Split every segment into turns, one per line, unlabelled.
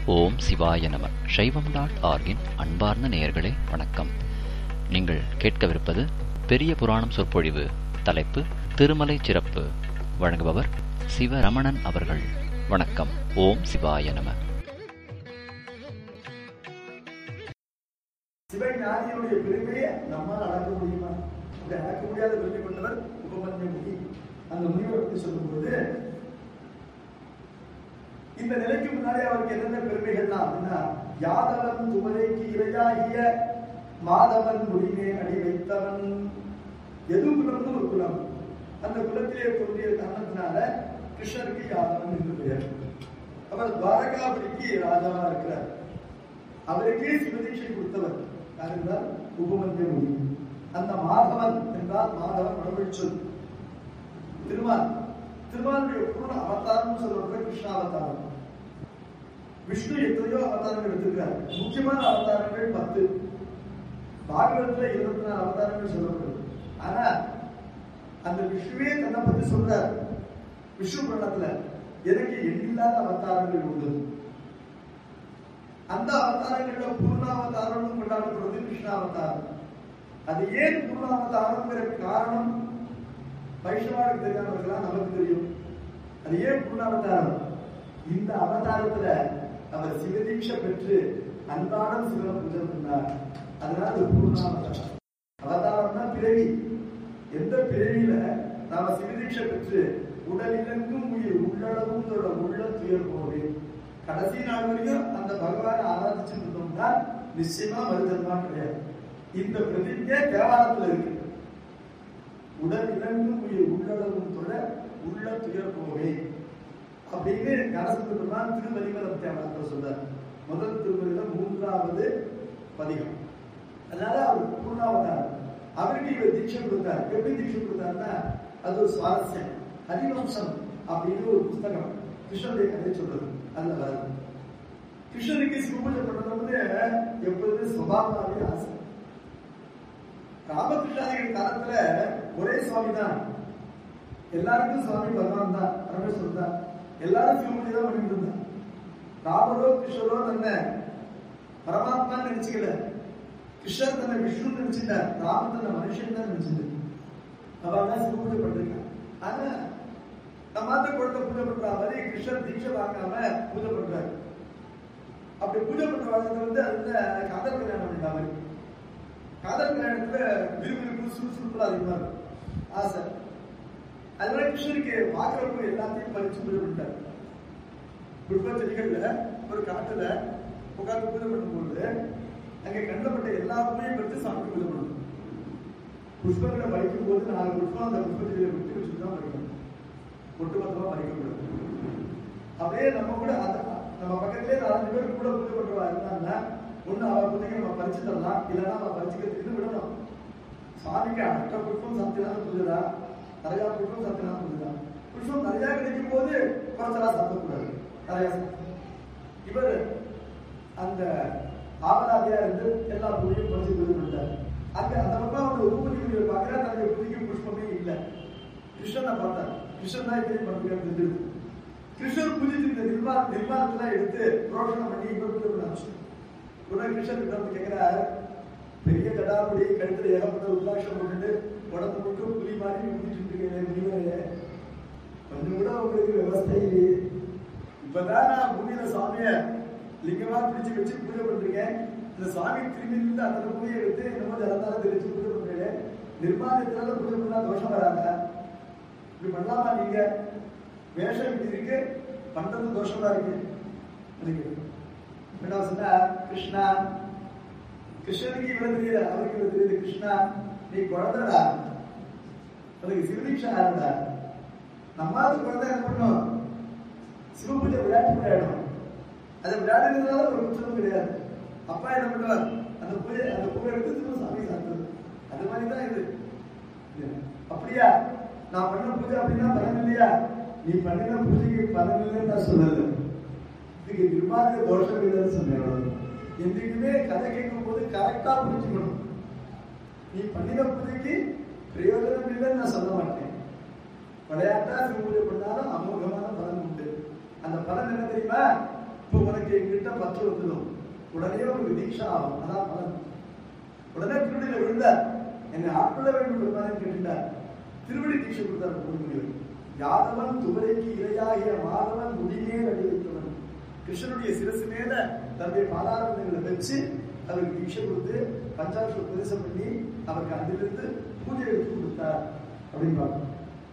ஓம் சிவாய நம சைவம் டாட் ஆர்கின் அன்பார்ந்த நேயர்களே வணக்கம் நீங்கள் கேட்கவிருப்பது பெரிய புராணம் சொற்பொழிவு தலைப்பு திருமலை சிறப்பு வழங்குபவர் சிவரமணன் அவர்கள் வணக்கம் ஓம் சிவாய நம
சிவஞானியுடைய பெருமையை நம்மால் அளக்க முடியுமா அப்படி அளக்க முடியாத பெருமை கொண்டவர் உபமன்ய முனி அந்த முனிவர் பற்றி சொல்லும்போது இந்த நிலைக்கு முன்னாடி அவருக்கு என்னென்ன பெருமைகள்லாம் அப்படின்னா யாதவன் துமலைக்கு இரையாகிய மாதவன் முடிமே அடி வைத்தவன் எது குலம்னு ஒரு குலம் அந்த குலத்திலே தோன்றிய காரணத்தினால கிருஷ்ணருக்கு யாதவன் என்று பெயர் அவர் துவாரகாபுரிக்கு ராஜாவா இருக்கிறார் அவருக்கே சிவதீட்சை கொடுத்தவர் யார் என்றால் உபமன்ய முனி அந்த மாதவன் என்றால் மாதவன் வடமொழி சொல் திருமால் திருமாலுடைய பூர்ண அவதாரம் சொல்றது கிருஷ்ணாவதாரம் விஷ்ணு எத்தனையோ அவதாரங்கள் எடுத்திருக்காரு முக்கியமான அவதாரங்கள் பத்து பாகவதத்துல இருபத்தி நாலு அவதாரங்கள் சொல்லப்படுது ஆனா அந்த விஷ்ணுவே தன்னை பத்தி சொல்றார் விஷ்ணு புராணத்துல எனக்கு எண்ணில்லாத அவதாரங்கள் உண்டு அந்த அவதாரங்கள்ல பூர்ணாவதாரம் கொண்டாடப்படுறது கிருஷ்ணாவதாரம் அது ஏன் பூர்ணாவதாரம்ங்கிற காரணம் வைஷ்ணவாவுக்கு தெரியாம இருக்கலாம் நமக்கு தெரியும் அது ஏன் பூர்ணாவதாரம் இந்த அவதாரத்துல அவர் சிவதீட்சை பெற்று அன்றாடம் சிவனை பூஜை பண்ணார் அதனால அது பூர்ணாவதாரம் அவதாரம்னா பிறவி எந்த பிறவியில நாம சிவதீட்சை பெற்று உடலிலங்கும் உயிர் உள்ளளவும் தோட உள்ள துயர் போவே கடைசி நாள் வரைக்கும் அந்த பகவானை ஆராதிச்சு இருந்தோம்னா நிச்சயமா மறுஜன்மா கிடையாது இந்த பிரதிஜை தேவாரத்துல இருக்கு உடல் இலங்கும் உயிர் உள்ளளவும் தொட உள்ள துயர் போவே அப்படின்னு கனசத்துதான் திருவலிமலம் தேவாரத்தில் சொல்றார் முதல் திருவலியில மூன்றாவது பதிகம் அதனால அவர் பூர்ணாவதாரம் அவருக்கு இவர் தீட்சை கொடுத்தார் எப்படி தீட்சை கொடுத்தாருன்னா அது ஒரு சுவாரஸ்யம் ஹரிவம்சம் அப்படின்னு ஒரு புஸ்தகம் கிருஷ்ணனுடைய கதை சொல்றது அதுல வருது கிருஷ்ணனுக்கு சிவபூஜை பண்றது வந்து எப்பொழுது சுபாவமாவே ஆசை ராமகிருஷ்ணாதிகள் காலத்துல ஒரே சுவாமி தான் எல்லாருக்கும் சுவாமி பகவான் தான் பரமேஸ்வரன் தான் எல்லாரும் சிவபூஜை தான் பண்ணிட்டு இருந்தான் ராமரோ கிருஷ்ணரோ தன்னை பரமாத்மா நினைச்சுக்கல கிருஷ்ணர் தன்னை விஷ்ணு நினைச்சுட்டார் ராமன் தன்னை மனுஷன் தான் நினைச்சது அவன் சிவபூஜை பண்றீங்க ஆனா நம்மாத்த குழந்தை பூஜை பண்ற மாதிரி கிருஷ்ணர் தீட்சை வாங்காம பூஜை பண்றாரு அப்படி பூஜை பண்ற வழக்கத்தை வந்து அதுல காதல் கல்யாணம் பண்ணிட்டாங்க காதல் கல்யாணத்துல விறுவிறுப்பு சுறுசுறுப்புல அதிகமா இருக்கும் ஆசை அதனால கிருஷ்ணருக்கு பாக்குறப்ப எல்லாத்தையும் பறிச்சு பூஜை பண்ணிட்டாரு புஷ்ப செடிகள்ல ஒரு காட்டுல உட்கார்ந்து பூஜை பண்ணும்போது அங்க கண்டப்பட்ட எல்லா பூமையும் பறித்து சாமி பூஜை பண்ணணும் புஷ்பங்களை பறிக்கும் போது நாலு புஷ்பம் அந்த புஷ்ப செடியில விட்டு வச்சுட்டு தான் பறிக்கணும் ஒட்டுமொத்தமா பறிக்கக்கூடாது அப்படியே நம்ம கூட அந்த நம்ம பக்கத்திலே நாலஞ்சு பேர் கூட பூஜை பண்றவா இருந்தாங்கன்னா ஒண்ணு அவ பூஜைக்கு நம்ம பறிச்சு தரலாம் இல்லைன்னா அவ பறிச்சுக்கிறதுக்கு விடணும் சுவாமிக்கு அஷ்ட புஷ்பம் சத்தியனால பூஜைதா நிறைய புஷ்பம் சத்தியனால பூஜைதா புஷ்பம் நிறைய கிடைக்கும் போது குறைச்சலா சாப்பிடக்கூடாது நிறைய இவர் அந்த ஆவலாதியா இருந்து எல்லா பூஜையும் பறிச்சு பூஜை பண்ணிட்டார் அங்க அந்த பக்கம் அவர் உபபதி பார்க்கிறா தன்னுடைய பூஜைக்கு புஷ்பமே இல்லை கிருஷ்ணனை பார்த்தார் கிருஷ்ணன் தான் இப்படி பண்ணுறேன் தெரிஞ்சது கிருஷ்ணர் பூஜித்து இந்த நிர்வாக நிர்வாகத்தெல்லாம் எடுத்து புரோஷனம் பண்ணி இவர் பூஜை பண்ண ஆரம்பிச்சு உடனே கிருஷ்ணன் கிட்ட வந்து கேட்கிறார் பெரிய கடாபடி கழுத்துல ஏகப்பட்ட உல்லாஷம் போட்டுட்டு உடம்பு மட்டும் புலி மாதிரி ஊட்டிட்டு இருக்கீங்க முனிவரே கொஞ்சம் கூட உங்களுக்கு விவசாய இல்லையே இப்பதான் நான் பூமியில சாமிய லிங்கமா பிடிச்சு வச்சு பூஜை பண்றீங்க இந்த சாமி திரும்பி இருந்து அந்த பூஜையை எடுத்து என்னமோ ஜலத்தால தெரிச்சு பூஜை பண்றீங்க நிர்மாணத்தினால பூஜை பண்ணா தோஷம் வராங்க இப்படி பண்ணலாமா நீங்க வேஷம் இப்படி இருக்கு பண்றது தோஷமா இருக்கு எனக்கு என்ன சொன்னா கிருஷ்ணா கிருஷ்ணனுக்கு இவ்வளவு தெரியல அவருக்கு இவ்வளவு தெரியுது கிருஷ்ணா நீ குழந்தைடா உனக்கு சிவதீட்சா ஆறுடா நம்மாவது குழந்தை என்ன பண்ணும் சிவபூஜை விளையாட்டு விளையாடும் அதை விளையாடுறதுனால ஒரு குற்றம் கிடையாது அப்பா என்ன பண்ணுவார் அந்த பூஜை அந்த பூஜை எடுத்து திரும்ப சாமி சாப்பிடுறது அது மாதிரி தான் இது அப்படியா நான் பண்ண பூஜை அப்படின்னா பலன் இல்லையா நீ பண்ணின பூஜைக்கு பலன் இல்லைன்னு நான் சொல்லல இதுக்கு நிர்வாக தோஷம் இல்லைன்னு சொன்னேன் என்றைக்குமே கதை கேட்கும் போது கரெக்டா புரிஞ்சுக்கணும் நீ பண்ணின பூஜைக்கு பிரயோஜனம் இல்லைன்னு நான் சொல்ல மாட்டேன் விளையாட்டா பூஜை பண்ணாலும் அமோகமான பலன் உண்டு அந்த பலன் என்ன தெரியுமா இப்போ உனக்கு எங்கிட்ட பற்று வந்துடும் உடனே உனக்கு தீட்சா ஆகும் அதான் பலன் உடனே திருவடியில விழுந்தார் என்னை ஆட்கொள்ள வேண்டும் பெருமானு கேட்டுட்டார் திருவடி தீட்சை கொடுத்தார் முருகன் யாதவன் துவரைக்கு இரையாகிய மாதவன் முடியே அடி வைத்தவன் கிருஷ்ணனுடைய சிரசு மேல தன்னுடைய பாதாரங்களை வச்சு அவருக்கு தீட்சை கொடுத்து பஞ்சாட்ச உபதேசம் பண்ணி அவருக்கு அதிலிருந்து பூஜை எடுத்து கொடுத்தார் அப்படின்னு பார்க்கணும்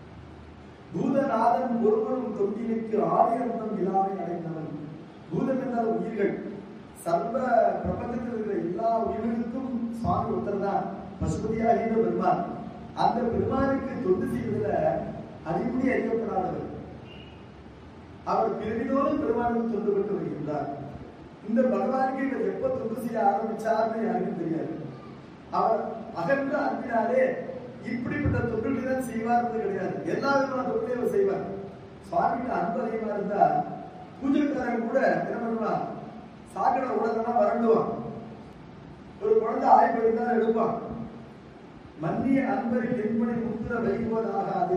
பூதநாதன் ஒருவரும் தொண்டினுக்கு ஆயிரம் இல்லாமை அடைந்தவன் பூதம் என்றால் உயிர்கள் சர்வ பிரபஞ்சத்தில் இருக்கிற எல்லா உயிர்களுக்கும் சுவாமி ஒருத்தர் தான் பசுபதியாகிய பெருமான் அந்த பெருமானுக்கு தொண்டு செய்வதில் அறிவுரை அறியப்படாதவர் அவர் பிறவிதோறும் பெருமானுக்கு தொண்டு பெற்று வருகின்றார் இந்த பகவானுக்கு இவர் எப்ப தொண்டு செய்ய ஆரம்பிச்சார்னு யாருக்கும் தெரியாது அவர் அகன்ற அன்பினாலே இப்படிப்பட்ட தொண்டுகளை தான் செய்வார்னு கிடையாது எல்லா விதமான தொழிலையும் அவர் செய்வார் சுவாமிக்கு அன்பு அதிகமா இருந்தா பூஜைக்காரன் கூட என்ன பண்ணுவான் சாக்கடை உடனே வறண்டுவான் ஒரு குழந்தை ஆய்வு இருந்தால் எடுப்பான் மன்னிய அன்பரில் என்பனை முத்திர வைபோது ஆகாது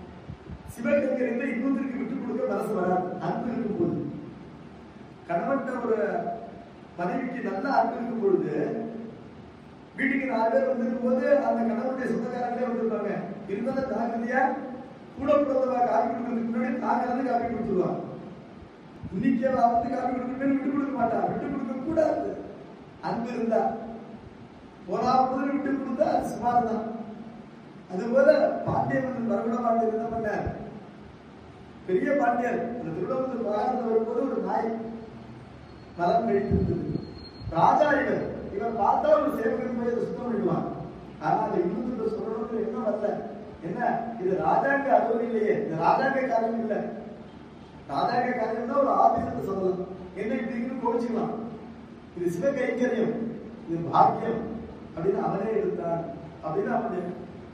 சிவகங்கரில் இன்னொருத்தருக்கு விட்டுக் கொடுக்க மனசு வராது அன்பு இருக்கும் போது கணவன்கிட்ட ஒரு மனைவிக்கு நல்ல அன்பு இருக்கும் பொழுது வீட்டுக்கு நாலு பேர் வந்திருக்கும் போது அந்த கணவனுடைய சொந்தக்காரங்களே வந்திருப்பாங்க இருந்தாலும் ஜாக்கிரதையா கூட பிறந்தவா காப்பி கொடுக்கறதுக்கு முன்னாடி தான் கலந்து காப்பி கொடுத்துருவான் இன்னைக்கு அவ வந்து காப்பி கொடுக்கணும் விட்டு கொடுக்க மாட்டா விட்டு கொடுக்க கூடாது அன்பு இருந்தா போனா முதல் விட்டு கொடுத்தா அது சுமார் தான் அதுபோல பாண்டியன் வந்து வரகுட பாண்டியன் என்ன பண்ணார் பெரிய பாண்டியர் அந்த திருடபுத்தூர் வாகனத்தில் வரும்போது ஒரு நாய் மலம் கழித்திருந்தது ராஜா இவர் இவர் பார்த்தா ஒரு சேவகன் போய் அதை சுத்தம் பண்ணிடுவான் ஆனா அந்த இன்னொரு சொல்லணும்னு என்ன வரல என்ன இது ராஜாங்க அலுவலகம் இல்லையே இது ராஜாங்க காரியம் இல்ல ராஜாங்க காரியம்னா ஒரு ஆபீஸ் சொல்லலாம் என்ன இப்படின்னு கோவிச்சுக்கலாம் இது சிவ கைங்கரியம் இது பாக்கியம் அப்படின்னு அவனே எடுத்தார் அப்படின்னு அவனுடைய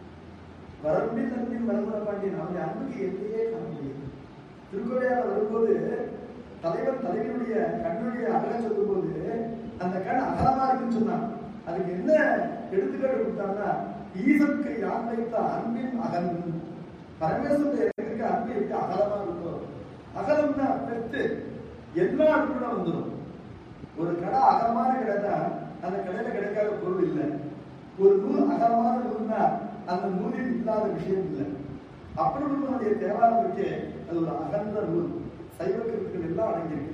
வரம்பின் நன்பின் வரமுறை பாண்டியன் அவனுடைய அன்புக்கு எல்லையே காண முடியும் திருக்கோடையால வரும்போது தலைவன் தலைவனுடைய கண்ணுடைய அகல சொல்லும் போது அந்த கண் அகலமா இருக்குன்னு சொன்னான் அதுக்கு என்ன எடுத்துக்காட்டு கொடுத்தான்னா ஈசனுக்கு யான் வைத்த அன்பின் அகல் பரமேஸ்வருடைய இருக்க அன்பு எப்படி அகலமா இருக்கும் அகலம்னா பெற்று எல்லா அன்பும் வந்துடும் ஒரு கடை அகலமான கடை தான் அந்த கடையில கிடைக்காத பொருள் இல்லை ஒரு நூல் அகலமான நூல்னா அந்த நூலில் இல்லாத விஷயம் இல்லை அப்படி நம்முடைய தேவாரம் இருக்கே அது ஒரு அகன்ற நூல் சைவ கருத்துக்கள் எல்லாம் அடங்கியிருக்கு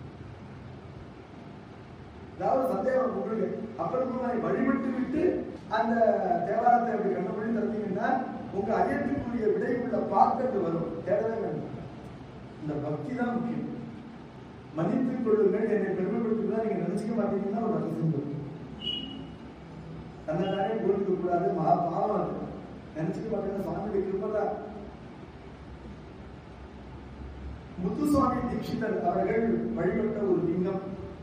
அதாவது சந்தேகம் உங்களுக்கு அப்படி வழிபட்டு விட்டு அந்த தேவாரத்தை அப்படி கண்டுபிடி தந்தீங்கன்னா உங்க ஐயத்துக்குரிய விடை உள்ள பார்க்கட்டு வரும் தேடவே வேண்டாம் இந்த பக்தி தான் முக்கியம் மன்னித்துக் கொள்ளுங்கள் என்னை பெருமைப்படுத்துதான் நீங்க நினைச்சுக்க மாட்டீங்கன்னா ஒரு ரகசியம் இருக்கும் தன்னை தானே புரிஞ்சுக்க கூடாது மகா பாவம் அது நினைச்சுக்க மாட்டீங்கன்னா சுவாமியுடைய கிருப்பதான் முத்துசுவாமி தீட்சிதர் அவர்கள் வழிபட்ட ஒரு லிங்கம்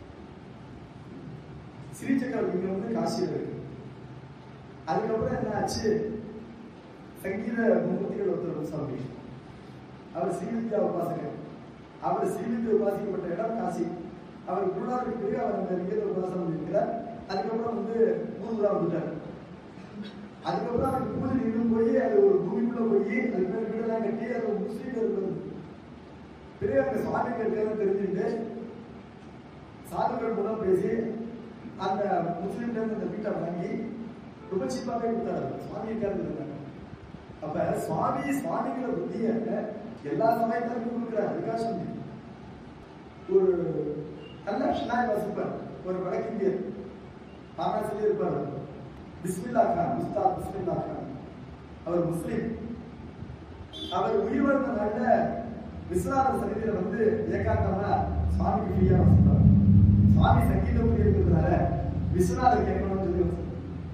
ஸ்ரீசக்கர லிங்கம் வந்து காசியில் இருக்கு அதுக்கப்புறம் என்ன ஆச்சு சங்கீத மும்மூர்த்திகள் ஒருத்தர் சுவாமி அவர் ஸ்ரீவித்யா உபாசகர் அவர் ஸ்ரீவித்யா உபாசிக்கப்பட்ட இடம் காசி அவர் குருநாதருக்கு பிறகு அவர் அந்த லிங்கத்தை உபாசனம் பண்ணியிருக்கிறார் அதுக்கப்புறம் வந்து மூதுரா வந்துட்டார் அதுக்கப்புறம் அவருக்கு பூஜை நின்று போய் அது ஒரு பூமிக்குள்ள போய் அது பேர் வீடெல்லாம் கட்டி அது ஒரு முஸ்லீம்கள் இருந்தது பிறகு அங்க சுவாமிகள் இருக்கிறத தெரிஞ்சுட்டு சாதுக்கள் மூலம் பேசி அந்த முஸ்லீம்ல இருந்து அந்த வீட்டை வாங்கி ரொம்ப சீப்பாவே கொடுத்தாரு சுவாமி இருக்காரு அப்ப சுவாமி சுவாமிகள புத்திய எல்லா சமயத்திலும் கொடுக்குறாரு விகாசம் ஒரு நல்ல ஷனாய் வாசிப்பார் ஒரு வடக்கிந்தியர் பாராசிலே இருப்பார் பிஸ்மில்லா கான் உஸ்தாத் பிஸ்மில்லா கான் அவர் முஸ்லீம் அவர் உயிர் வாழ்ந்த நாள்ல விஸ்வநாத சன்னிதியில வந்து ஏகாந்தமா சுவாமிக்கு ஃப்ரீயா வசிப்பார் சுவாமி சங்கீத புரிய இருக்கிறதுனால விஸ்வநாதர் கேட்கணும்னு சொல்லி வசிப்பார்.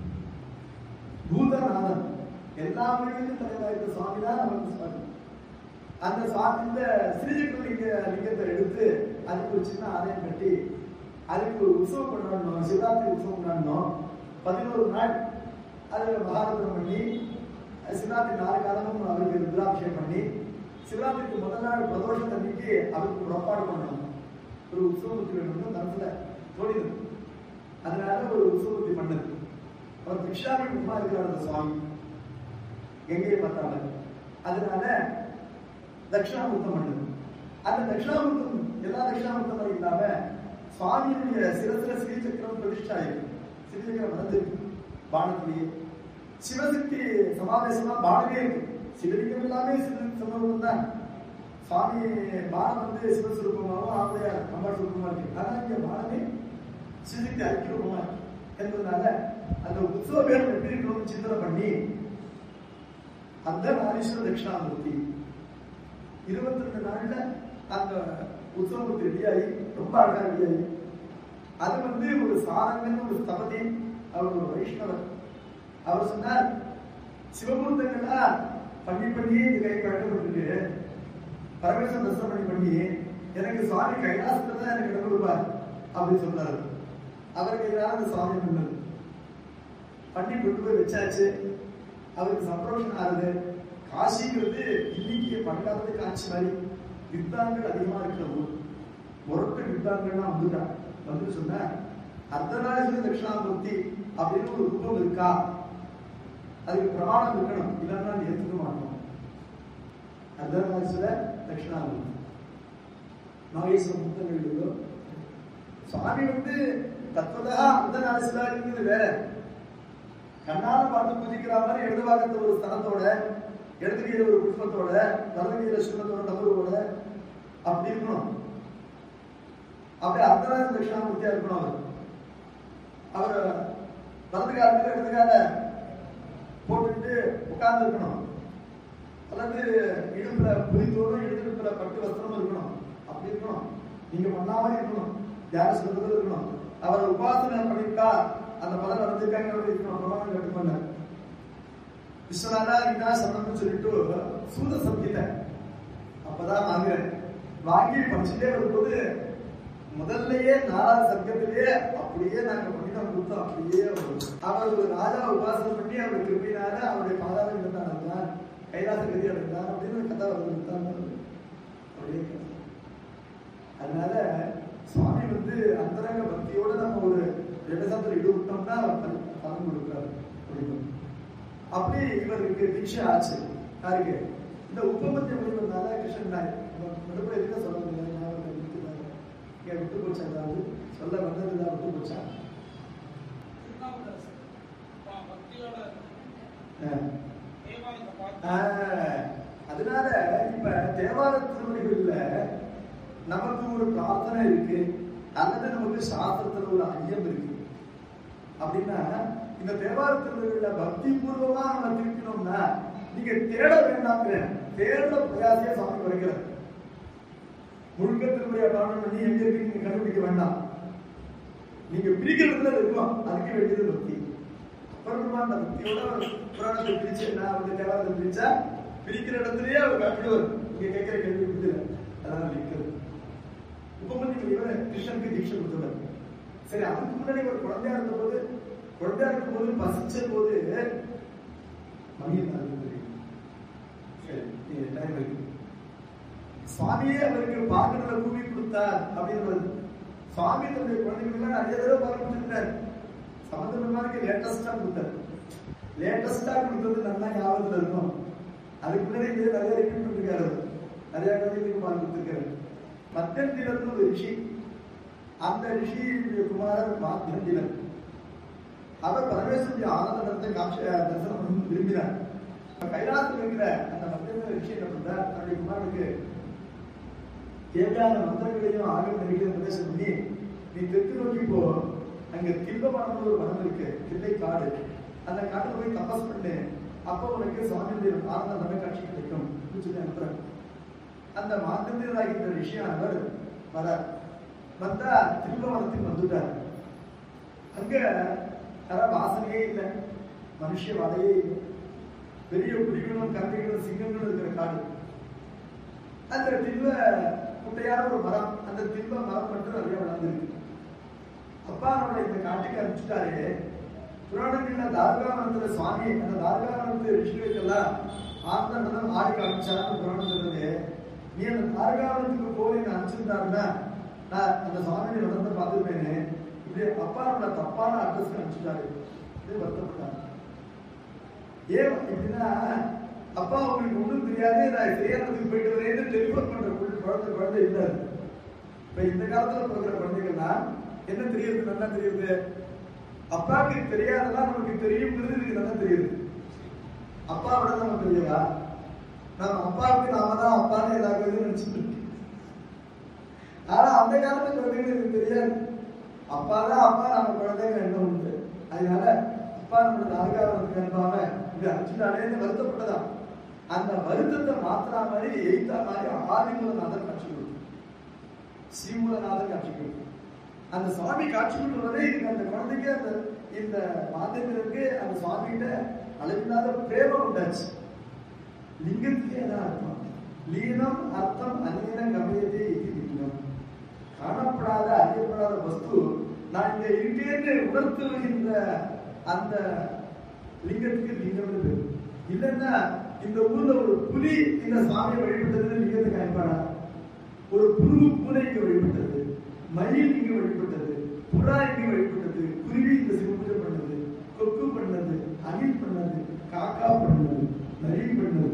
பூதநாதன் எல்லா மொழிகளிலும் தலைவராக இருக்க சுவாமி தான் நமக்கு சுவாமி அந்த சுவாமி இந்த ஸ்ரீஜக்கு லிங்க லிங்கத்தை எடுத்து அதுக்கு ஒரு சின்ன ஆலயம் கட்டி அதுக்கு ஒரு உற்சவம் கொண்டாடணும் சிவராத்திரி உற்சவம் கொண்டாடணும் பதினோரு நாள் அது மகாரதனம் பண்ணி சிவராத்திரி நாலு காலமும் அவருக்கு ருத்ராபிஷேகம் பண்ணி சிவராத்திரிக்கு முதல் நாள் பிரதோஷம் அன்னைக்கு அவருக்கு புறப்பாடு பண்ணணும் ஒரு உற்சவமூர்த்தி வேணும்னு மனசுல தோணிது அதனால ஒரு உற்சவமூர்த்தி பண்ணது அவர் பிக்ஷாமி முகமா இருக்கிறார் அந்த சுவாமி கங்கையை பார்த்தாங்க அதனால தட்சிணாமூர்த்தம் பண்ணது அந்த தட்சிணாமூர்த்தம் எல்லா தட்சிணாமூர்த்த மாதிரி இல்லாம சுவாமியினுடைய சிரத்துல ஸ்ரீசக்கரம் பிரதிஷ்டா இருக்கு ஸ்ரீசக்கரம் வந்து பானத்திலேயே சிவசக்தி சமாவேசமா பானமே இருக்கு சிவலிங்கம் எல்லாமே சிவ சம்பவம் தான் சுவாமி பானம் வந்து சிவஸ்வரூபமாகவும் ஆம்பளையா அம்பாள் சுரூபமா இருக்கு ஆனா இங்க பானமே சிவசக்தி ஐக்கியமா என்பதனால அந்த உற்சவ பேரம் எப்படி இருக்கணும்னு சிந்தனை பண்ணி அந்த நாரீஸ்வர தட்சிணாமூர்த்தி இருபத்தி ரெண்டு நாள்ல அந்த உற்சவமூர்த்தி ரெடியாகி ரொம்ப அழகா ரெடியாகி அது வந்து ஒரு சாரங்கன்னு ஒரு ஸ்தபதி அவர் ஒரு வைஷ்ணவர் அவர் சொன்னார் சிவபூர்த்தங்களா பண்ணி பண்ணி இந்த கை பழக்கப்பட்டிருக்கு பரமேஸ்வரன் தரிசனம் பண்ணி பண்ணி எனக்கு சுவாமி கைலாசத்துல தான் எனக்கு இடம் கொடுப்பார் அப்படின்னு சொன்னார் அவர் கையிலான அந்த சுவாமி பண்ணது பண்ணி கொண்டு போய் வச்சாச்சு அவருக்கு சந்தோஷம் ஆகுது காசிங்கிறது இன்னைக்கு பண்காலத்து காட்சி மாதிரி வித்தாங்கள் அதிகமா இருக்கிற ஊர் முரட்டு வித்தாங்கள்லாம் வந்துட்டான் வந்து சொன்ன அர்த்தநாதீஸ்வர தட்சிணாமூர்த்தி அப்படின்னு ஒரு ரூபம் இருக்கா அதுக்கு பிரமாணம் இருக்கணும் இல்லைன்னா அது ஏற்றுக்க மாட்டோம் அர்த்தநாதீஸ்வர தட்சிணாமூர்த்தி நாகேஸ்வர முத்தங்கள் சுவாமி வந்து தத்துவதா அர்த்தநாதீஸ்வரங்கிறது வேற கண்ணால பார்த்து பூஜிக்கிற மாதிரி இடது பாகத்துல ஒரு ஸ்தலத்தோட இடது கையில ஒரு புஷ்பத்தோட வலது கையில சுண்ணத்தோட டபுளோட அப்படி இருக்கணும் அப்படியே அர்த்தராஜ தட்சிணாமூர்த்தியா இருக்கணும் அவர் அவர் வலது காலத்துல இடது கால போட்டுட்டு உட்கார்ந்து இருக்கணும் அல்லது இடுப்புல புரித்தோடும் இடுப்புல பட்டு வஸ்திரமும் இருக்கணும் அப்படி இருக்கணும் நீங்க பண்ணாம இருக்கணும் தியான சுத்தத்தில் இருக்கணும் அவர் உபாசனை பண்ணிருக்கா அந்த பலன் நடந்திருக்காங்க இருக்கணும் பிரமாணம் கட்டு பண்ண விஸ்வநாதா இதா சமம்னு சொல்லிட்டு சூத சம்ஹிதை அப்பதான் வாங்குறேன் வாங்கி படிச்சுட்டே வரும்போது முதல்லயே நாலாவது சர்க்கத்திலேயே அப்படியே நாங்க பண்ணிதான் கொடுத்தோம் அப்படியே வரும். அவர் ஒரு ராஜா உபாசனை பண்ணி அவர் திரும்பினார அவருடைய பாதாள இருந்தான் அடைந்தான் கைலாச கதி அடைந்தான் அப்படின்னு ஒரு கதை வந்து அப்படியே கதை. அதனால சுவாமி வந்து அந்தரங்க பக்தியோட நம்ம ஒரு விவசாயத்தில் ஈடுபட்டோம்னா பலன் பலன் கொடுக்குறாரு அப்படின்னு அப்படி இவருக்கு தீட்சை ஆச்சு யாருக்கு இந்த உபமத்திய முடிவதுனால கிருஷ்ணன் நாய் மறுபடியும் எதுக்கு சொல்ல முடியாது ஞாபகம் இருக்கு பாருங்க. இங்க விட்டு போச்சா ஏதாவது சொல்ல வந்ததுதான் விட்டு போச்சா
திருநாவுக்கரசர் பா- பக்தியோட
ஆ.
தேவாலயத்தை பார்த்து
ஆஹ், அதனால இப்ப தேவார திருமணிகள்ல நமக்கு ஒரு பிரார்த்தனை இருக்கு அல்லது நமக்கு சாஸ்திரத்துல ஒரு ஐயம் இருக்கு அப்படின்னா இந்த தேவார திருமணிகள்ல பக்தி பூர்வமா நம்ம திருப்பினோம்னா நீங்க தேட வேண்டாம் தேட பிரயாசையா சாமி குறைக்கிறார் முழுக்க திருமுறையை பாடம் பண்ணி எங்க இருக்கு நீங்க கண்டுபிடிக்க வேண்டாம் நீங்க பிரிக்கிறதுல இருக்கும் அதுக்கு வேண்டியது பக்தி அப்புறமா அந்த பக்தியோட புராணத்தை பிரிச்சு நான் வந்து தேவாரத்தை பிரிச்சா பிரிக்கிற இடத்துலயே அவர் காட்டுவார் நீங்க கேட்கிற கேள்வி புரியல அதான் நிற்கிறது உபமதி இவர் கிருஷ்ணனுக்கு தீட்சை கொடுத்தவர் சரி அதுக்கு முன்னாடி ஒரு குழந்தையா இருந்த போது குழந்தையா இருக்கும் போது பசிச்ச போது மணி நாலு தெரியும் சரி டைம் இருக்கு சுவாமியே அவருக்கு பாக்கத்துல கூவி கொடுத்தார் அப்படின்றது சுவாமி தன்னுடைய குழந்தைகளுக்கு நிறைய தடவை பாக்கு கொடுத்துருக்காரு சம்பந்தமாக லேட்டஸ்டா கொடுத்தாரு லேட்டஸ்டா கொடுத்தது நல்லா ஞாபகத்துல இருக்கும் அதுக்கு முன்னாடி இது நிறைய ரிப்பீட் பண்ணிருக்காரு அவர். நிறைய குழந்தைகளுக்கு பால் கொடுத்திருக்காரு மத்தந்திரத்து ஒரு ரிஷி அந்த ரிஷி குமாரர் மாத்திரந்திரன் அவர் பரமேஸ்வரி ஆனந்தத்தை காட்சி தரிசனம் பண்ண விரும்பினார் இப்ப கைலாசத்தில் இருக்கிற அந்த மத்திய ரிஷி என்ன பண்றார் தன்னுடைய குமாரனுக்கு தேவையான மந்திரங்களையும் ஆகம நெறிகளையும் உபதேசம் பண்ணி நீ தெற்கு நோக்கி போ அங்க தில்வவனம் ஒரு வனம் இருக்கு தில்லை காடு அந்த காட்டுல போய் தபஸ் பண்ணு அப்போ உனக்கு சுவாமியுடைய ஆனந்த நல்ல காட்சி கிடைக்கும் அப்படின்னு சொல்லி அனுப்புறாங்க அந்த மாத்திரராகின்ற ரிஷியானவர் வர வந்தா தில்வவனத்துக்கு வந்துட்டார் அங்க தர வாசனையே இல்லை மனுஷ வலையே இல்லை பெரிய புலிகளும் கரடிகளும் சிங்கங்களும் இருக்கிற காடு அந்த தில்வ குட்டையான ஒரு மரம் அந்த தில்வ மரம் மட்டும் நிறைய வளர்ந்துருக்கு அப்பா நம்மளை இந்த காட்டுக்கு அனுப்பிச்சுட்டாரு புராணங்கள்ல தார்காவனத்துல சுவாமி அந்த தார்காவனத்து ரிஷிகளுக்கெல்லாம் ஆத்மனம் ஆடி காமிச்சாருன்னு புராணம் சொல்றது நீ அந்த தார்காவனத்துக்கு போய் நான் அனுப்பிச்சிருந்தாருன்னா நான் அந்த சுவாமியை நடந்து பார்த்துருப்பேனே இப்படி அப்பா நம்மளை தப்பான அட்ரஸ்க்கு அனுப்பிச்சுட்டாரு இது வருத்தப்பட்டாங்க ஏன் இப்படின்னா அப்பா உங்களுக்கு ஒண்ணும் தெரியாது நான் தெரியாததுக்கு போயிட்டு வரேன்னு டெலிஃபோன் பண்ற குழந்தை குழந்தை குழந்தை இல்ல இப்ப இந்த காலத்துல பிறகுற குழந்தைகள்லாம் என்ன தெரியுது நல்லா தெரியுது அப்பாவுக்கு தெரியாதெல்லாம் நமக்கு தெரியுங்கிறது இதுக்கு நல்லா தெரியுது அப்பா விட நம்ம பெரியவா நம்ம அப்பாவுக்கு நாம தான் அப்பான்னு எல்லாருக்கும் நினைச்சிட்டு இருக்கோம். ஆனா அந்த காலத்து குழந்தைங்களுக்கு தெரியாது அப்பா தான் அப்பா நம்ம குழந்தைங்க என்ன உண்டு அதனால அப்பா நம்மளோட நாற்காலத்துக்கு அனுப்பாம இது அர்ஜுனாலேன்னு வருத்தப்பட்டதா அந்த வருத்தத்தை மாத்திரா மாதிரி எய்த்தா மாதிரி ஆதிமூலநாதர் காட்சி கொடுக்கும் ஸ்ரீமூலநாதர் காட்சி கொடுக்கும் அந்த சுவாமி காட்சி கொடுத்தவரை இதுக்கு அந்த குழந்தைக்கு அந்த இந்த மாதத்திற்கு அந்த சுவாமிகிட்ட அளவில்லாத பிரேமம் உண்டாச்சு லிங்கத்துக்கே அதான் அர்த்தம் லீனம் அர்த்தம் அந்நியன கமயதே இது லிங்கம் காணப்படாத அறியப்படாத வஸ்து நான் இங்க இருக்கேன்னு உணர்த்துகின்ற அந்த லிங்கத்துக்கு லிங்கம்னு பேரு இல்லைன்னா இந்த ஊர்ல ஒரு புலி இந்த சாமியை வழிபட்டதுன்னு லிங்கத்துக்கு அனுப்பாடா ஒரு புழு பூனை இங்க வழிபட்டது மயில் இங்க வழிபட்டது புறா இங்க வழிபட்டது குருவி இந்த சிவபூஜை பண்ணது கொக்கு பண்ணது அணில் பண்ணது காக்கா பண்ணது நரி பண்ணது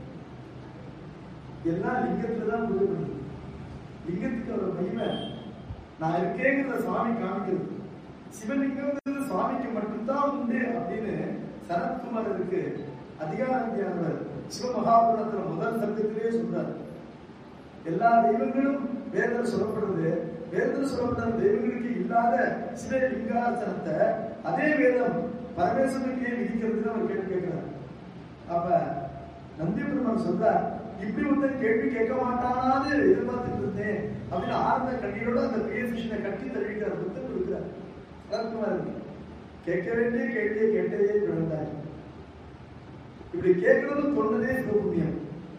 எல்லாம் லிங்கத்துல தான் பூஜை பண்ணுது லிங்கத்துக்கு ஒரு மகிமை நான் இருக்கேங்கிற சுவாமி காமிக்கிறது சிவலிங்கம் சுவாமிக்கு மட்டும்தான் உண்டு அப்படின்னு சரத்குமாரருக்கு அதிகாரத்தியானவர் சிவமகாபுரத்துல முதல் சங்கத்திலேயே சொல்றாரு எல்லா தெய்வங்களும் வேதத்தில் சொல்லப்படுறது வேதத்தில் சொல்லப்பட்ட தெய்வங்களுக்கு இல்லாத சிவ லிங்காசனத்தை அதே வேதம் பரமேஸ்வரனுக்கே விதிக்கிறதுன்னு அவர் கேள்வி கேட்கிறார் அப்ப நந்தி பெருமான் சொல்றார் இப்படி ஒருத்தன் கேள்வி கேட்க மாட்டானாது எதிர்பார்த்துட்டு இருந்தேன் அப்படின்னு ஆழ்ந்த கண்ணீரோட அந்த பிரிய சிஷனை கட்டி தழுவிட்டார் புத்தம் கொடுக்கிறார் சரத்குமார் கேட்க வேண்டிய கேள்வியை கேட்டதே பிறந்தார் இப்படி கேட்கறது சொன்னதே சிவபுண்ணியம்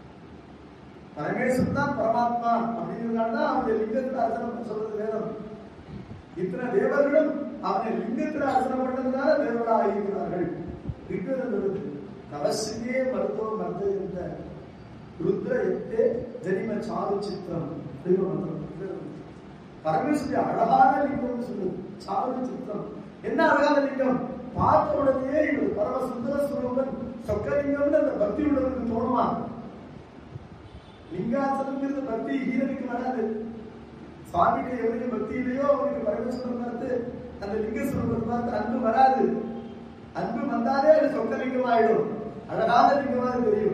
பரமேஸ்வரன் தான் பரமாத்மா அப்படிங்கிறதுனால தான் அவனுடைய லிங்கத்துல அர்ச்சனை சொல்றது வேதம் இத்தனை தேவர்களும் அவனை லிங்கத்துல அர்ச்சனை பண்ணதுனால தேவர்களாக இருக்கிறார்கள் ரிக்வேதம் வருது தவசியே மருத்துவ மருந்த என்ற ருத்ர எத்தே ஜனிம சாரு சித்திரம் தெய்வ மந்திரம் ரிக்வேதம். பரமேஸ்வரி அழகான லிங்கம் சொல்லுது சாரு சித்திரம் என்ன அழகான லிங்கம் பார்த்த உடனே இவர் பரம சுந்தர சுரூபன் சொக்கலிங்கம்னு அந்த பக்தி உள்ளவருக்கு தோணுமா லிங்காசனங்கிறது பக்தி ஈரனுக்கு வராது சுவாமிக்கு எவருக்கு பக்தி இல்லையோ அவருக்கு பரமேஸ்வரன் பார்த்து அந்த லிங்க சுரூபத்தை பார்த்து அன்பு வராது அன்பு வந்தாலே அது சொக்கலிங்கம் ஆயிடும் அழகான லிங்கமாக தெரியும்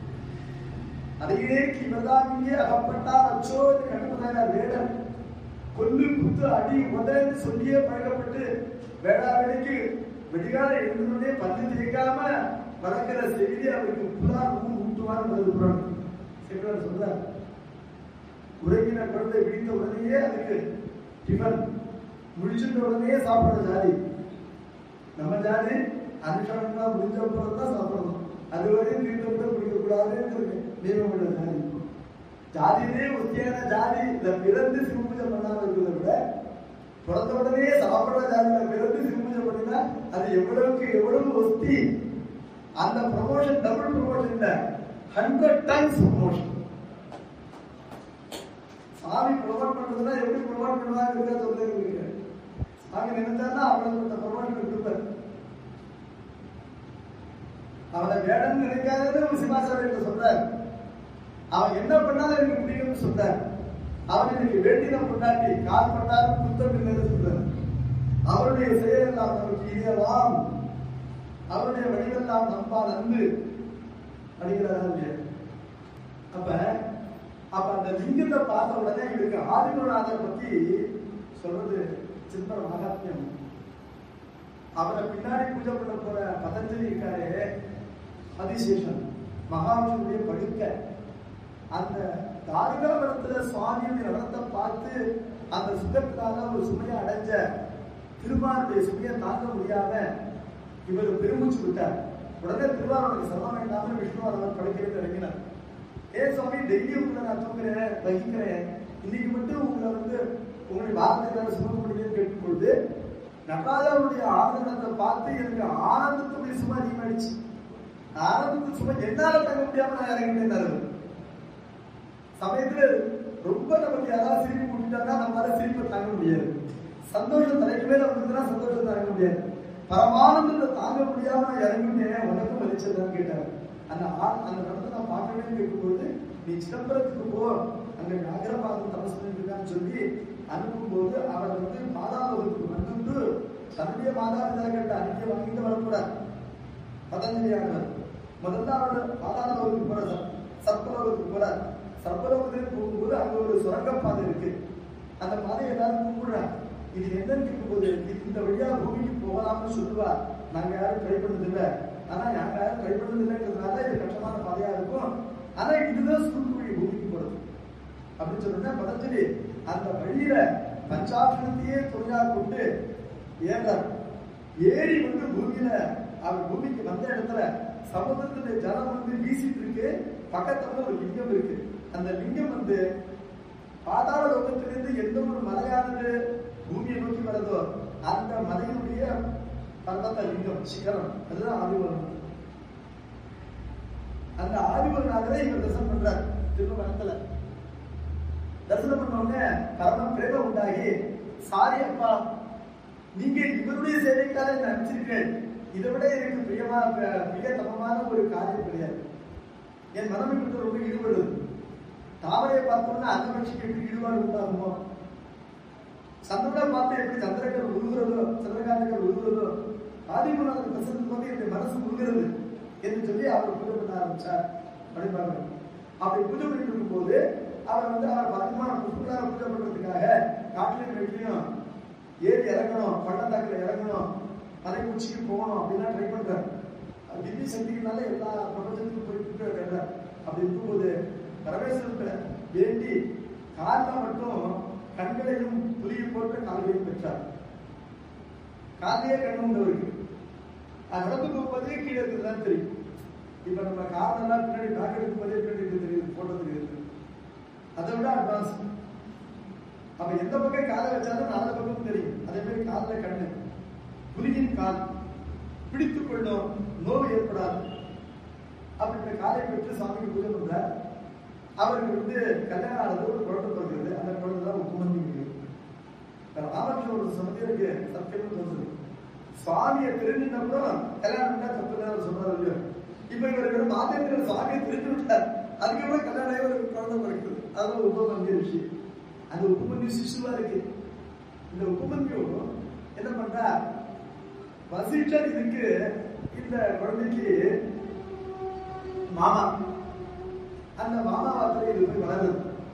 அதையே இவர்தான் அகப்பட்டா அச்சோ என்று கண்டுபிடித்தார் வேடன் கொல்லு குத்து அடி உதன்னு சொல்லியே பழக்கப்பட்டு வேடா வேலைக்கு வெடிகால எழுந்தே பல்லு தேய்க்காம வளர்க்கிற செய்தி அவருக்கு புலா ஊ- ஊட்டுவான்னு வருது புராணம் சிவனர் சொல்றார் உறங்கின குழந்தை விழித்த உடனேயே அதுக்கு டிஃபன் முடிச்சுட்ட உடனே சாப்பிடுற ஜாதி நம்ம ஜாதி அனுஷனா முடிஞ்ச அப்புறம் தான் சாப்பிடணும் அது வரையும் தீர்த்த கூட குடிக்க கூடாதுன்னு நியமம் உள்ள ஜாதி ஜாதியிலே முக்கியமான ஜாதி இந்த பிறந்து சிவபூஜை பண்ணாம இருக்கிறத விட பிறந்த உடனே சாப்பிடுற ஜாதியில பிறந்து சிவபூஜை பண்ணினா அது எவ்வளவுக்கு எவ்வளவு ஒஸ்தி அந்த ப்ரமோஷன் டபுள் ப்ரமோஷன் இல்ல ஹண்ட்ரட் டைம்ஸ் ப்ரமோஷன் சாமி ப்ரொமோட் பண்றதுன்னா எப்படி ப்ரொமோட் பண்ணுவாங்க சொல்லுங்க சாமி நினைச்சாருன்னா அவங்களுக்கு ப்ரொமோஷன் கொடுப்பாரு அவனை வேடம் நினைக்காதன்னு சிவாச்சாரியர் சொல்றார் அவன் என்ன பண்ணாலும் எனக்கு பிடிக்கும்னு சொல்றார் அவன் எனக்கு வேண்டின பொண்டாட்டி கால் பண்ணாலும் குத்தம் இல்லைன்னு சொல்றார் அவருடைய செயலெல்லாம் நமக்கு இதெல்லாம் அவருடைய வழிவெல்லாம் நம்பா நன்பு அப்படிங்கிறதா இல்லையா அப்ப அப்ப அந்த லிங்கத்தை பார்த்த உடனே இவருக்கு ஆதிகுருநாதர் பத்தி சொல்றது சின்ன மகாத்மியம் அவரை பின்னாடி பூஜை பண்ண போற பதஞ்சலி இருக்காரு அதிசேஷன் மகாவிஷ்ணுடைய படுக்க அந்த தாரிகாபுரத்துல சுவாமியுடைய நடனத்தை பார்த்து அந்த சுகத்தினால ஒரு சுமையை அடைஞ்ச திருமாருடைய சுமையை தாங்க முடியாம இவர் பெருமூச்சு விட்டார் உடனே திருவாரூருக்கு சரணம் வேண்டாம விஷ்ணு அவர் படுக்கிறது இறங்கினார் ஏ சுவாமி டெய்லி உங்களை நான் தூங்குறேன் வகிக்கிறேன் இன்னைக்கு மட்டும் உங்களை வந்து உங்களுடைய வார்த்தைகளால் சுமக்க முடியும்னு கேட்கும்பொழுது நடராஜாவுடைய ஆனந்தத்தை பார்த்து எனக்கு ஆனந்தத்துடைய சுமை அதிகமாயிடுச்சு ஆனந்தத்து சுமை என்னால தாங்க முடியாம நான் இறங்கிட்டேன் சமயத்துல ரொம்ப நமக்கு யாராவது சிரிப்பு கூட்டிட்டாங்கன்னா நம்மளால சிரிப்பை தாங்க முடியாது சந்தோஷம் தலைக்கு மேல வந்ததுன்னா சந்தோஷம் தாங்க முடியாது பரமானந்தத்தை தாங்க முடியாம நான் இறங்கிட்டேன் உனக்கும் வலிச்சதுன்னு கேட்டார் அந்த ஆ- அந்த நடத்தை நான் பார்க்கணும்னு கேட்கும்போது நீ சிதம்பரத்துக்கு போ அங்க வியாகரபாதம் தபஸ் பண்ணிட்டு இருக்கான்னு சொல்லி அனுப்பும்போது அவர் வந்து மாதாபுரத்துக்கு வந்துட்டு தன்னுடைய மாதாபிதா கிட்ட அனுப்பி வாங்கிட்டு வரக்கூடாது பதஞ்சலியானவர் முதல்ல அவர் பாதாள லோகத்துக்கு போற சர்ப்பலோகத்துக்கு போறார் சர்ப்பலோகத்துக்கு போகும்போது அங்க ஒரு சுரங்கப்பாதை இருக்கு அந்த பாதையை எல்லாரும் கும்பிடுறாங்க இது என்னன்னு கேட்கும்போது இது இந்த வழியா பூமிக்கு போகலாம்னு சொல்லுவா நாங்க யாரும் ட்ரை பண்ணது இல்ல ஆனா நாங்க யாரும் ட்ரை பண்ணது இல்லைன்றதுனால இது கஷ்டமான பாதையா இருக்கும் ஆனா இதுதான் சுருக்கு வழி பூமிக்கு போறது அப்படின்னு சொல்லிட்டு பதஞ்சலி அந்த வழியில பஞ்சாபிரத்தையே துணையா கொண்டு ஏறார் ஏறி வந்து பூமியில அவர் பூமிக்கு வந்த இடத்துல சமுதிரத்துல ஜலம் வந்து வீசிட்டு இருக்கு பக்கத்துல ஒரு லிங்கம் இருக்கு அந்த லிங்கம் வந்து பாதாள லோகத்திலிருந்து எந்த ஒரு மலையானது பூமியை நோக்கி வருதோ அந்த மலையினுடைய பர்வத லிங்கம் சிகரம் அதுதான் ஆதிவரம் அந்த ஆதிவரனாகவே இவர் தரிசனம் பண்றார் திருமணத்துல தரிசனம் பண்ண உடனே பரம பிரேமம் உண்டாகி சாரி அப்பா நீங்க இவருடைய சேவைக்காக என்ன அனுப்பிச்சிருக்கீர்கள் இதை விட எனக்கு பிரியமா பிரியத்தமமான ஒரு காரியம் கிடையாது என் மனம் இப்படி ரொம்ப ஈடுபடுது தாமரையை பார்த்தோம்னா அந்த மனுஷனுக்கு எப்படி ஈடுபாடு உண்டாகுமோ சந்திரனை பார்த்து எப்படி சந்திரகர் உருகுறதோ சந்திரகாந்தகர் உருகுறதோ ஆதிமநாதன் பிரசனத்துக்கு வந்து என்னுடைய மனசு உருகிறது என்று சொல்லி அவர் பூஜை பண்ண ஆரம்பிச்சார் அப்படிப்பாங்க அப்படி பூஜை பண்ணிட்டு இருக்கும்போது அவர் வந்து அவர் பத்திரமான புஷ்பலார பூஜை பண்றதுக்காக காட்டிலையும் வீட்லையும் ஏறி இறங்கணும் பள்ளத்தாக்குல இறங்கணும் மலை உச்சிக்கு போகணும் அப்படின்னா ட்ரை பண்றாரு அது திவ்ய சக்திக்குனால எல்லா பிரபஞ்சத்துக்கும் போயிட்டு இருக்காரு அப்படி இருக்கும்போது பரமேஸ்வரத்தை வேண்டி காலில் மட்டும் கண்களையும் புலியை போன்ற கால்களையும் பெற்றார் காலையே கண்ணு உண்டவருக்கு அது நடந்து போகும்போதே கீழே இருக்குதுதான் தெரியும் இப்ப நம்ம காலெல்லாம் பின்னாடி பேக் எடுக்கும் போதே பின்னாடி இருக்கு தெரியுது போட்டோ தெரியுது அதை விட அட்வான்ஸ் அப்ப எந்த பக்கம் காலை வச்சாலும் நாலு பக்கம் தெரியும் அதே மாதிரி காலில் கண்ணு புலியின் கால் பிடித்துக் கொள்ளும் நோவு ஏற்படாது அப்படின்ற காலை பெற்று சாமிக்கு பூஜை பண்றார் அவருக்கு வந்து கல்யாணம் ஆனது ஒரு குழந்தை பிறகுது அந்த குழந்தை தான் உப்புமந்திக்கு ராமகிருஷ்ணோட சமதியருக்கு சத்தியம் தோன்றுது சுவாமியை தெரிஞ்சிட்டப்புறம் கல்யாணம் பண்ணா தப்பு தான் அவர் சொன்னார் இல்லையோ இப்ப இவருக்கு மாதேந்திர சுவாமியை தெரிஞ்சு விட்டார் அதுக்கப்புறம் கல்யாணம் ஆகி ஒரு குழந்தை பிறக்குது அதுதான் உபமந்திய விஷயம் அந்த உபமந்திய சிசுவா இருக்கு இந்த உபமந்தியம் என்ன பண்றா வசிஷ்டர் இதுக்கு இந்த குழந்தைக்கு மாமா அந்த மாமா வார்த்தை இது போய் வளருது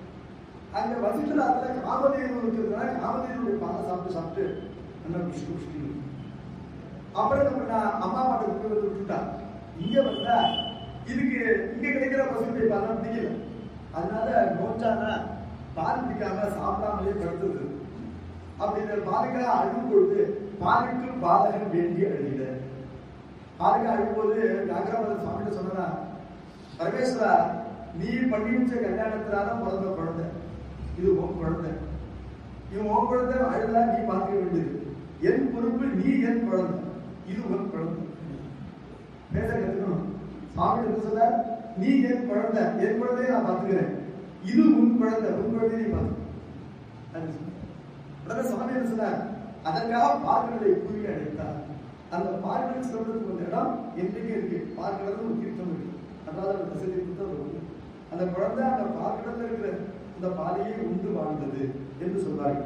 அங்க வசிஷ்டர் ஆத்துல காமதேனு இருக்கிறதுனால காமதேனுடைய பாலை சாப்பிட்டு சாப்பிட்டு நல்லா குஷ்டி குஷ்டி அப்புறம் என்ன பண்ணா அம்மா மாட்டுக்கு போய் வந்து விட்டுட்டா இங்க வந்தா இதுக்கு இங்க கிடைக்கிற பசுடைய பாலம் பிடிக்கல அதனால நோஞ்சானா பால் பிடிக்காம சாப்பிடாமலே படுத்துது அப்படி இந்த பாலுக்காக அழும் பொழுது பாலுக்கு பாலகன் வேண்டி அழுகிட பாலுக்கு அழும்போது வியாகரவாத சுவாமிகிட்ட சொன்னா பரமேஸ்வரா நீ பண்ணி வச்ச கல்யாணத்தினால பிறந்த குழந்தை இது உன் குழந்தை இவன் உன் குழந்தை அழுதா நீ பார்க்க வேண்டியது என் பொறுப்பு நீ என் குழந்தை இது உன் குழந்தை பேச கத்துக்கணும் சுவாமி என்ன சொல்ல நீ என் குழந்தை என் குழந்தைய நான் பார்த்துக்கிறேன் இது உன் குழந்தை உன் குழந்தைய நீ பார்த்து அப்படின்னு சொன்னார். உடனே சுவாமி என்ன சொன்னார் அதற்காக பார்க்கடலை கூறி அழைத்தார் அந்த பார்க்கடல் சொல்றதுக்கு ஒரு இடம் என்றைக்கு இருக்கு பார்க்கடல் ஒரு தீர்த்தம் இருக்கு அதாவது அந்த பிரசித்தி தீர்த்தம் இருக்கு அந்த குழந்தை அந்த பார்க்கடல்ல இருக்கிற இந்த பாதையை உண்டு வாழ்ந்தது என்று சொல்றார்கள்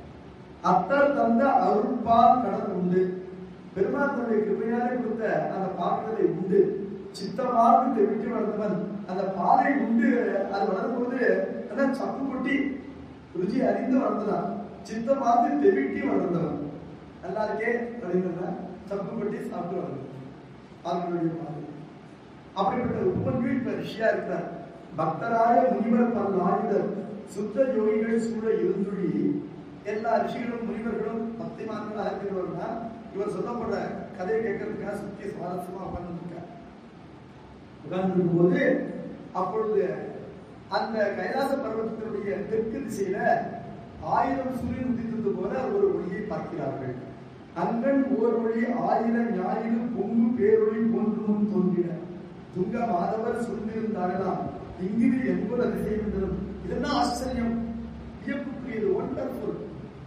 அத்தர் தந்த அருட்பால் கடல் உண்டு பெருமாள் தன்னுடைய கிருபையாலே கொடுத்த அந்த பாக்கடலை உண்டு சித்தமாக தெவிட்டு வளர்ந்தவன் அந்த பாலை உண்டு அது வளரும்போது அதான் சப்பு கொட்டி ருச்சி அறிந்து வளர்ந்ததான் சித்தமாக தெவிட்டி வளர்ந்தவன் நல்லா இருக்கே அப்படின்னா சப்பு கொட்டி சாப்பிட்டு வளர்ந்தது பால்களுடைய பால் அப்படிப்பட்ட உபமன்யு இப்ப ரிஷியா இருக்கிறார் பக்தராய முனிவர் பல் ஆயுதர் சுத்த யோகிகள் சூழ இருந்துழி எல்லா ரிஷிகளும் முனிவர்களும் பக்திமான்கள் அழைக்கிறவர்னா இவர் சொல்லப்படுற கதையை கேட்கறதுக்காக சுத்தி சுவாரஸ்யமா உட்கார்ந்துருக்கார் உட்கார்ந்துருக்கும் போது அப்பொழுது அந்த கைலாச பர்வதத்தினுடைய தெற்கு திசையில ஆயிரம் சூரியன் உதித்தது போல ஒரு ஒளியை பார்க்கிறார்கள் அங்கன் ஓர் ஒளி ஆயிரம் ஞாயிறு பொங்கு பேரொளி போன்றும் தோன்றின துங்க மாதவர் சொல்லியிருந்தார்களாம் இங்கிது என்பது அதிசயம் என்றும் இதெல்லாம் ஆச்சரியம் வியப்புக்குரியது ஒண்டர்ஃபுல்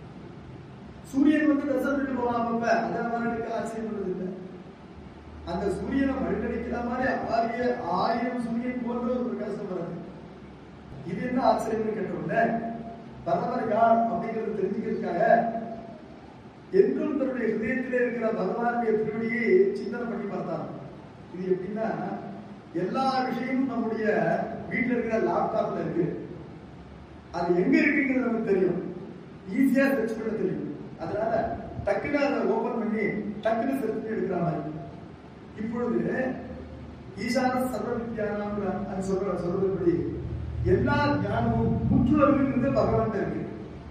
சூரியன் வந்து தசமிட்டு போகலாம் அப்ப அதை வரனுக்கு ஆச்சரியம் பண்ணதில்லை அந்த சூரியனை மழுக்கடிக்கிற மாதிரி ஆரிய ஆயிரம் சூரியன் போன்ற ஒரு பிரகாசம் வருது இது என்ன ஆச்சரியம்னு கேட்டவுடனே பிரதமர் யார் அப்படிங்கறது தெரிஞ்சுக்கிறதுக்காக என்றும் தன்னுடைய ஹிருதயத்திலே இருக்கிற பகவானுடைய திருவடியை சிந்தனை பண்ணி பார்த்தார் இது எப்படின்னா எல்லா விஷயமும் நம்முடைய வீட்டுல இருக்கிற லேப்டாப்ல இருக்கு அது எங்க இருக்குங்கிறது நமக்கு தெரியும் ஈஸியா சர்ச் பண்ண தெரியும் அதனால டக்குன்னு அதை ஓபன் பண்ணி டக்குன்னு சர்ச் பண்ணி எடுக்கிற மாதிரி இப்பொழுது ஈசான சர்வ வித்யானம் அது சொல்ற சொல்றதுபடி எல்லா ஞானமும் முற்றுணர்வுங்கிறது பகவான் இருக்கு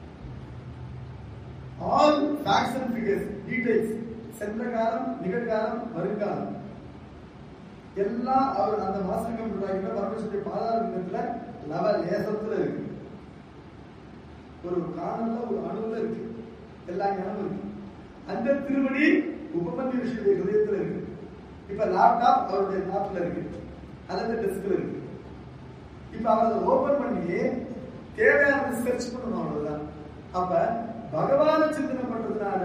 all facts and figures details சென்ற காலம் நிகழ்காலம் வருங்காலம் எல்லாம் அவர் அந்த மாசகம் உண்டாகிற பரமேஸ்வரிய பாதாரத்துல லவ லேசத்துல இருக்கு ஒரு காணல்ல ஒரு அணுவுல இருக்கு எல்லா ஞானமும் இருக்கு அந்த திருவடி உபமன்ய விஷய ஹிருதயத்துல இருக்கு இப்ப லேப்டாப் அவருடைய லேப்ல இருக்கு அது டெஸ்க்ல இருக்கு இப்ப அவர் அதை ஓபன் பண்ணி தேவையானது சர்ச் பண்ணணும் அவ்வளவுதான் அப்ப பகவான சிந்தனை பண்றதுனால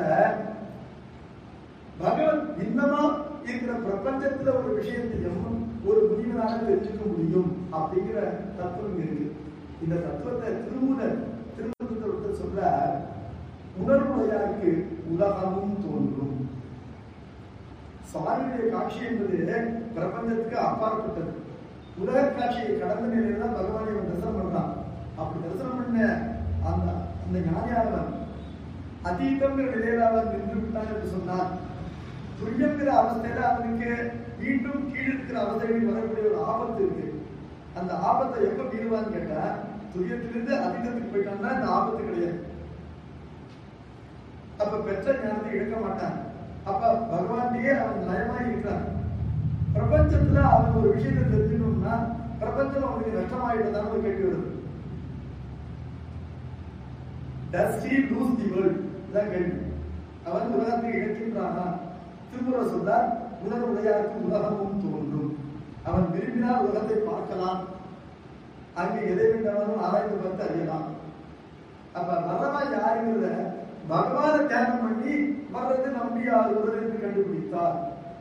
பகவன் இன்னமா இருக்கிற பிரபஞ்சத்துல ஒரு விஷயத்தையும் ஒரு முனிவனால தெரிஞ்சுக்க முடியும் அப்படிங்கிற தத்துவம் இருக்கு இந்த தத்துவத்தை திருமூலர் திருமூலத்தில் சொல்ற உணர்வுடையாருக்கு உலகமும் தோன்றும் சுவாமியுடைய காட்சி என்பது பிரபஞ்சத்துக்கு அப்பாற்பட்டது உலக காட்சியை கடந்த நிலையில தான் பகவானை அவன் தரிசனம் பண்றான் அப்படி தரிசனம் பண்ண அந்த அந்த ஞானியானவன் அதீதங்கிற நிலையில அவன் நின்று விட்டான் என்று சொன்னான் துரியங்கிற அவஸ்தையில அவனுக்கு மீண்டும் கீழ் இருக்கிற அவஸ்தைகளில் வரக்கூடிய ஒரு ஆபத்து இருக்கு அந்த ஆபத்தை எப்ப மீறுவான்னு கேட்டா துரியத்திலிருந்து அதீதத்துக்கு போயிட்டான்னா இந்த ஆபத்து கிடையாது அப்ப பெற்ற ஞானத்தை இழக்க மாட்டான் அப்ப பகவான்லயே அவன் நயமாய் இருக்கிறான் பிரபஞ்சத்துல அவன் ஒரு விஷயத்தை தெரிஞ்சுக்கணும்னா பிரபஞ்சம் அவனுக்கு நஷ்டமாயிட்டதான் ஒரு கேள்வி வருது Does he lose the world? இதான் கேள்வி அவன் உலகத்தை இழக்கின்றானா திருமுறை சொல்றார் உணர்வுடையாருக்கு உலகமும் தோன்றும் அவன் விரும்பினால் உலகத்தை பார்க்கலாம் அங்கு எதை வேண்டாலும் ஆராய்ந்து பார்த்து அறியலாம் அப்ப வர்றவா யாருங்கிறத பகவான தியானம் பண்ணி வர்றது நம்பியார் என்று கண்டுபிடித்தார்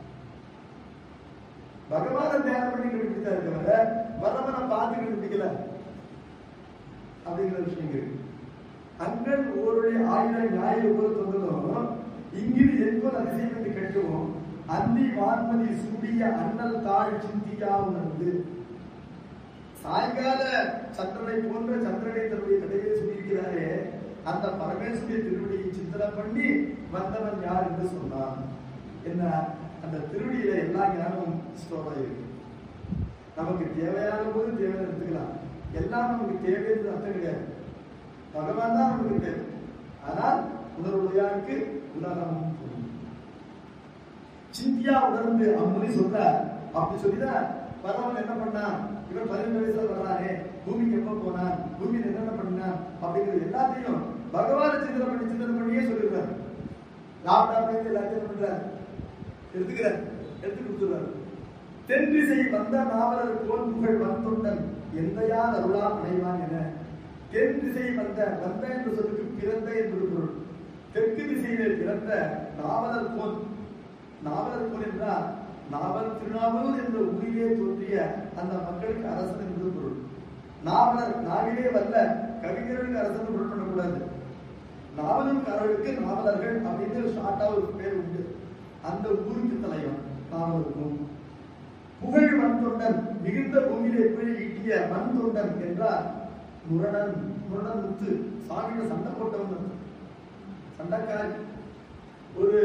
பகவான தியானம் பண்ணி கண்டுபிடித்தாரு தவிர வர்றவனை பார்த்து கண்டுபிடிக்கல அப்படிங்கிற விஷயம் இருக்கு அங்கன் ஓருடைய ஆயிரம் ஞாயிறு போல் தொந்ததும் இங்கிரு என்பது அதிசயம் என்று கேட்கவும் அந்தி வான்மதி சூடிய அண்ணல் தாழ் சிந்தியா உணர்ந்து சாயங்கால சந்திரனை போன்ற சந்திரனை தன்னுடைய கடையிலே சொல்லியிருக்கிறாரே அந்த பரமேஸ்வரிய திருவடியை சிந்தனை பண்ணி வந்தவன் யார் என்று சொன்னான் என்ன அந்த திருவடியில எல்லா ஞானமும் ஸ்டோர் ஆயிருக்கு நமக்கு தேவையான போது தேவையான எடுத்துக்கலாம் எல்லாம் நமக்கு தேவைன்னு அர்த்தம் கிடையாது பகவான் தான் நமக்கு தேவை ஆனால் உணர்வுடையாருக்கு உலகமும் பொருள். சிந்தியா உணர்ந்து அம்முனி சொல்ற அப்படி சொல்லிதான் பரவன் என்ன பண்ணான் இவன் பதினெண்டு வயசுல வர்றானே பூமிக்கு எப்ப போனான் பூமியில என்னென்ன பண்ணான் அப்படிங்கிறது எல்லாத்தையும் பகவான சிந்தனை பண்ணி சிந்தனை பண்ணியே சொல்லிடுறாரு லேப்டாப்ல இருந்து எல்லாத்தையும் என்ன பண்றாரு எடுத்துக்கிறார் எடுத்து கொடுத்துறாரு தென் திசை வந்த நாவலர் போல் புகழ் வந்துண்டன் எந்தையார் அருளா அடைவான் என தென் திசை வந்த வந்த என்று சொல்லுக்கு பிறந்த என்பது பொருள் தெற்கு திசையிலே பிறந்த நாவலர் போல் நாவலர் போல் என்றால் நாவல் திருநாவலூர் என்ற ஊரிலே தோன்றிய அந்த மக்களுக்கு அரசன் என்பது பொருள் நாவலர் நாவிலே வல்ல கவிஞர்களுக்கு அரசன் பொருள் பண்ணக்கூடாது நாவலூர்காரர்களுக்கு நாவலர்கள் அப்படின்னு ஷார்ட்டா ஒரு பேர் உண்டு அந்த ஊருக்கு தலைவன் நாவலருக்கும் புகழ் மண் தொண்டன் மிகுந்த பூமியிலே புகழ் ஈட்டிய மண் தொண்டன் என்றார் முரணன் முரணன் முத்து சாமியில சண்டை போட்டவன் சண்டைக்காரி ஒரு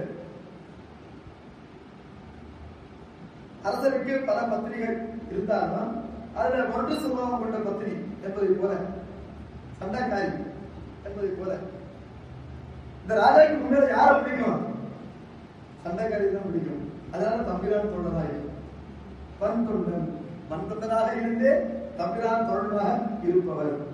அரசருக்கு பல பத்திரிகள் இருந்தாலும் அதுல முரட்டு சுபாவம் கொண்ட பத்தினி என்பதை போல சண்டைக்காரி என்பதை போல இந்த ராஜாக்கு முன்னாடி யாரை பிடிக்கும் சண்டைக்காரி தான் பிடிக்கும் அதனால தம்பிரான் தோழனாக வன் தொண்டன் வன் தொண்டனாக இருந்தே தம்பிரான் தோழனாக இருப்பவர்